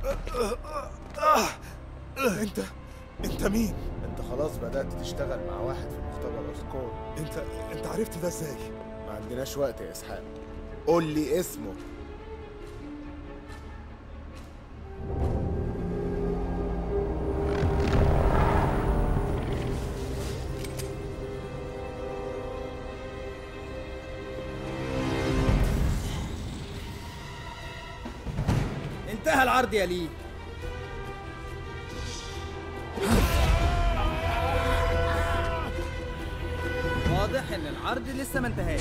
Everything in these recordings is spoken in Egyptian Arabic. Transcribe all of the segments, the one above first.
انت انت مين؟ انت خلاص بدأت تشتغل مع واحد في مختبر اسكول انت انت عرفت ده ازاي؟ ما عندناش وقت يا اسحاق قول لي اسمه انتهى العرض يا لي واضح ان العرض لسه ما انتهاش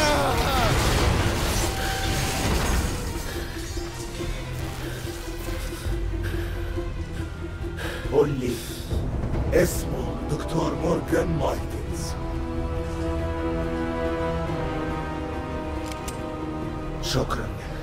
قول لي اسمه دكتور مورجان مايكلز شكرا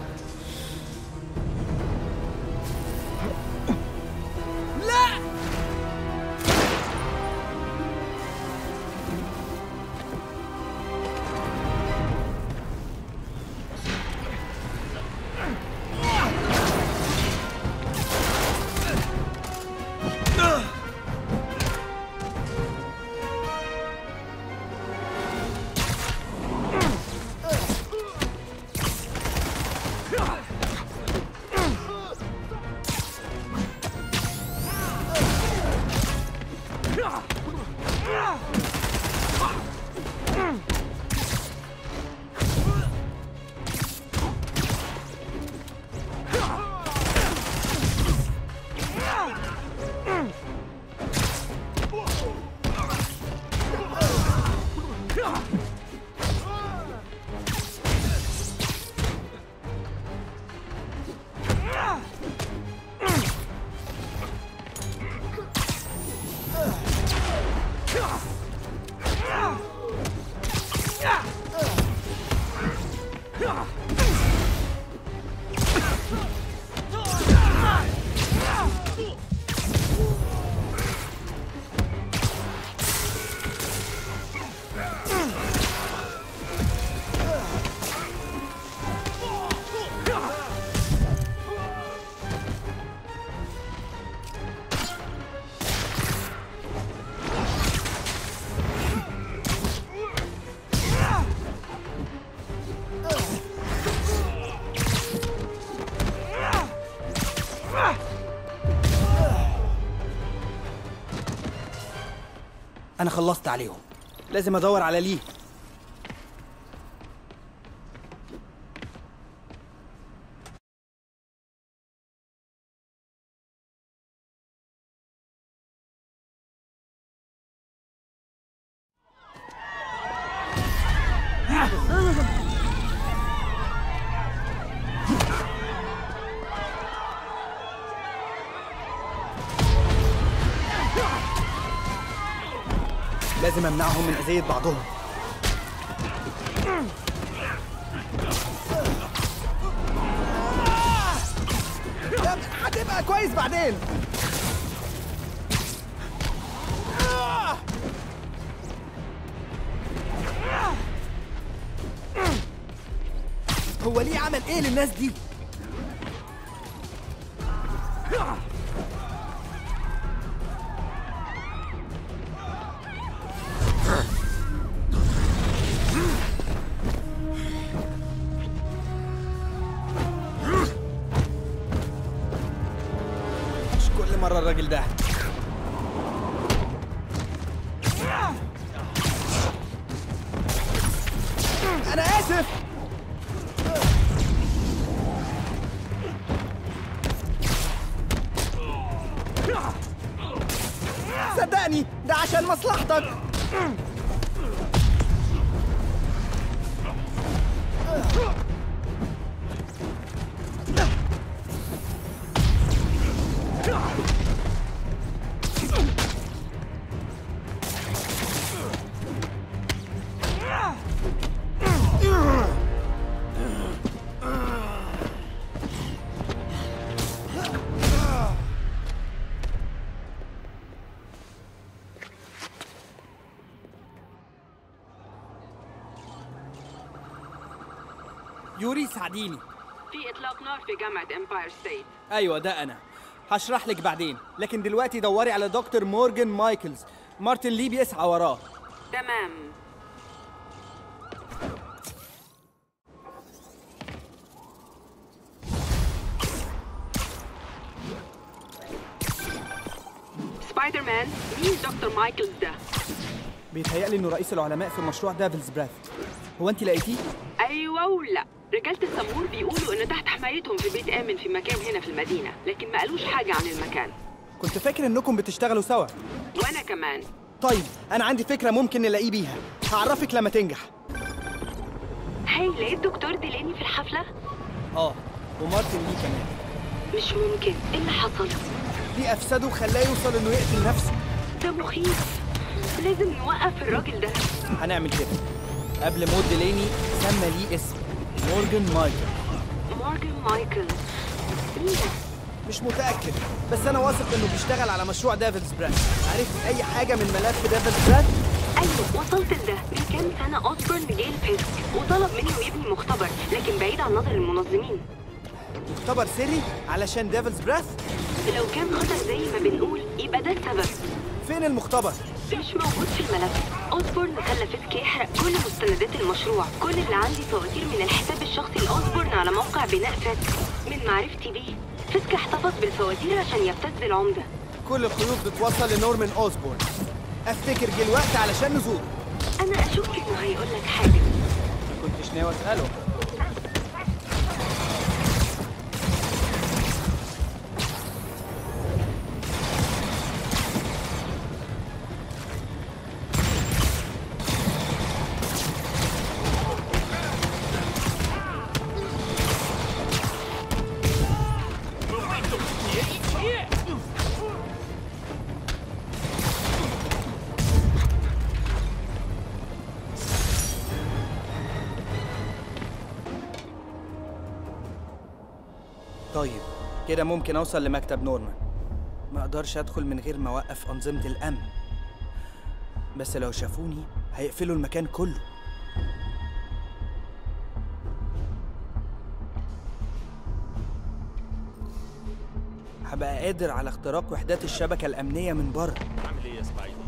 انا خلصت عليهم لازم ادور على ليه لازم امنعهم من اذية بعضهم هتبقى كويس بعدين هو ليه عمل ايه للناس دي؟ مش كل مرة الراجل ده أنا آسف صدقني ده عشان مصلحتك يوري ساعديني في إطلاق نار في جامعة إمباير ستيت ايوه ده انا هشرح لك بعدين لكن دلوقتي دوري على دكتور مورجان مايكلز مارتن لي بيسعى وراه تمام سبايدر مان مين دكتور مايكلز ده؟ بيتهيألي انه رئيس العلماء في مشروع دافلز براث هو انت لقيتيه أيوة ولا رجالة السمور بيقولوا إن تحت حمايتهم في بيت آمن في مكان هنا في المدينة لكن ما قالوش حاجة عن المكان كنت فاكر انكم بتشتغلوا سوا وأنا كمان طيب انا عندي فكره ممكن نلاقيه بيها هعرفك لما تنجح هاي لقيت دكتور ديلاني في الحفلة؟ اه ومارتن لي كمان مش ممكن إيه اللي حصل؟ ليه افسده وخلاه يوصل انه يقتل نفسه ده مخيف لازم نوقف الراجل ده هنعمل كده قبل موت ديليني سمى ليه اسم مورجان مايكل مورجان مايكل مين ده؟ مش متاكد بس انا واثق انه بيشتغل على مشروع دافلز براث عرفت اي حاجه من ملف دافلز براث ايوه وصلت لده من كام سنه اوسبورن جه الفيسك وطلب منهم يبني مختبر لكن بعيد عن نظر المنظمين مختبر سري علشان دافلز براث لو كان خطر زي ما بنقول يبقى ده السبب فين المختبر مش موجود في الملف اوسبورن خلى فيسك يحرق كل مستندات المشروع كل اللي عندي فواتير من الحساب الشخصي لاوسبورن على موقع بناء فيسك من معرفتي بيه فيسك احتفظ بالفواتير عشان يبتز العمده كل الخيوط بتوصل لنورمان اوزبورن افتكر جه الوقت علشان نزوره انا اشك انه هيقول لك حاجه ما كنتش ناوي اساله طيب كده ممكن اوصل لمكتب نورمان ما اقدرش ادخل من غير ما اوقف انظمه الامن بس لو شافوني هيقفلوا المكان كله هبقى قادر على اختراق وحدات الشبكه الامنيه من بره عامل ايه يا سبايدي؟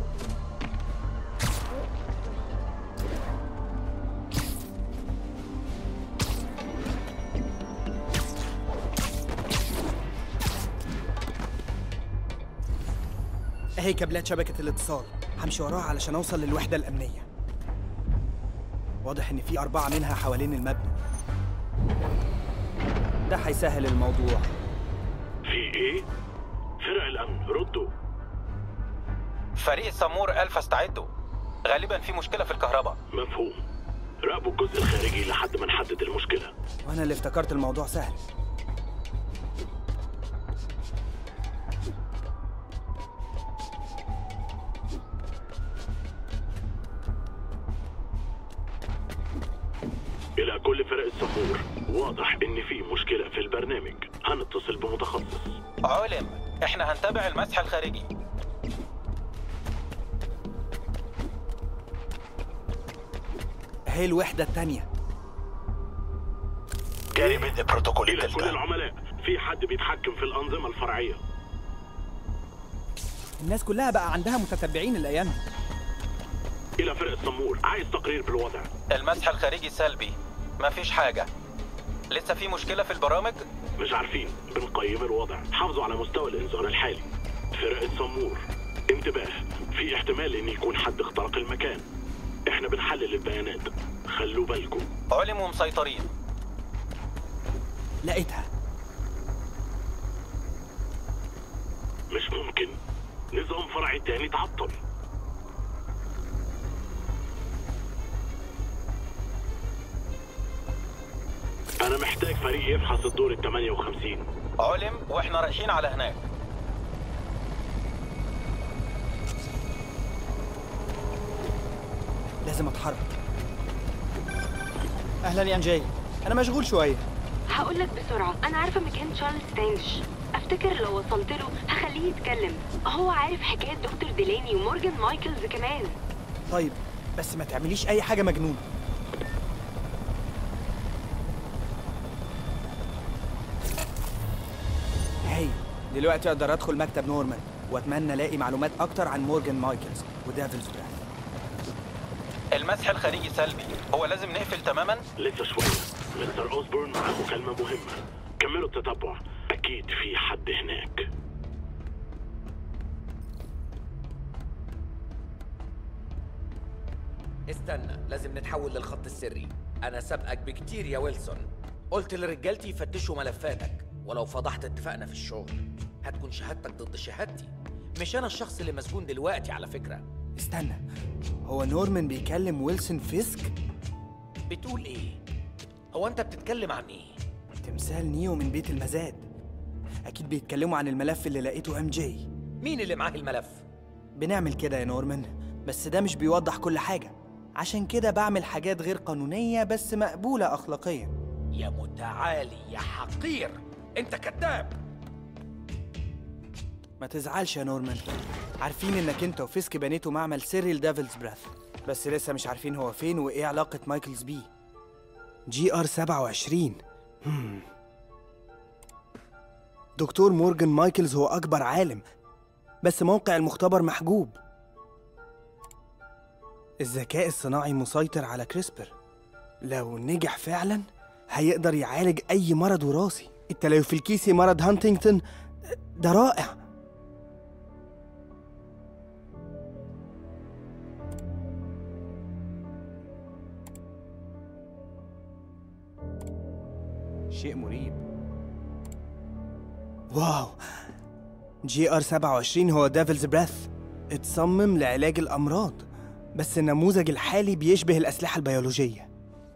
اهي كابلات شبكه الاتصال همشي وراها علشان اوصل للوحده الامنيه واضح ان في اربعه منها حوالين المبنى ده هيسهل الموضوع في ايه؟ فرق الامن ردوا فريق سمور ألفا استعدوا غالبا في مشكلة في الكهرباء مفهوم راقبوا الجزء الخارجي لحد ما نحدد المشكلة وانا اللي افتكرت الموضوع سهل إلى كل فرق السمور واضح إن في مشكلة في البرنامج هنتصل بمتخصص علم احنا هنتابع المسح الخارجي اهي الوحده التانيه جاري بدء بروتوكول إلى كل العملاء في حد بيتحكم في الأنظمة الفرعية الناس كلها بقى عندها متتبعين الايام دي إلى فرق السمور عايز تقرير بالوضع المسح الخارجي سلبي مفيش حاجة لسه في مشكلة في البرامج مش عارفين بنقيم الوضع حافظوا على مستوى الإنذار الحالي فرق السمور انتباه في احتمال إن يكون حد اخترق المكان احنا بنحلل البيانات خلوا بالكم علم ومسيطرين لقيتها مش ممكن نظام فرعي تاني تعطل أنا محتاج فريق يفحص الدور ال 58 علم واحنا رايحين على هناك لازم اتحرك اهلا يا انجاي انا مشغول شويه هقول لك بسرعه انا عارفه مكان تشارلز تانش افتكر لو وصلت له هخليه يتكلم هو عارف حكايه دكتور ديلاني ومورجان مايكلز كمان طيب بس ما تعمليش اي حاجه مجنونه دلوقتي اقدر ادخل مكتب نورمان واتمنى الاقي معلومات اكتر عن مورجان مايكلز وديفلز براث المسح الخارجي سلبي هو لازم نقفل تماما لسه شوية مستر أوسبورن معاه مكالمة مهمة كملوا التتبع أكيد في حد هناك استنى لازم نتحول للخط السري انا سابقك بكتير يا ويلسون قلت لرجالتي يفتشوا ملفاتك ولو فضحت اتفاقنا في الشغل هتكون شهادتك ضد شهادتي مش انا الشخص اللي مسجون دلوقتي على فكره استنى هو نورمان بيكلم ويلسون فيسك بتقول ايه هو انت بتتكلم عن ايه تمثال نيو من بيت المزاد اكيد بيتكلموا عن الملف اللي لقيته ام جي مين اللي معاه الملف بنعمل كده يا نورمان بس ده مش بيوضح كل حاجة عشان كده بعمل حاجات غير قانونية بس مقبولة أخلاقيا يا متعالي يا حقير انت كذاب ما تزعلش يا نورمان عارفين انك انت وفيسك بنيتوا معمل سري لديفلز براث بس لسه مش عارفين هو فين وايه علاقة مايكلز بيه جي ار 27 هم. دكتور مورجان مايكلز هو أكبر عالم بس موقع المختبر محجوب الذكاء الصناعي مسيطر على كريسبر لو نجح فعلا هيقدر يعالج أي مرض وراثي التليف الكيسي مرض هانتينجتون ده رائع شيء مريب واو جي ار 27 هو ديفلز بريث اتصمم لعلاج الأمراض بس النموذج الحالي بيشبه الأسلحة البيولوجية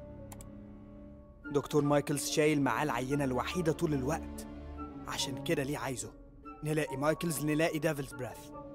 دكتور مايكلز شايل معاه العينة الوحيدة طول الوقت عشان كده ليه عايزه نلاقي مايكلز نلاقي ديفلز براث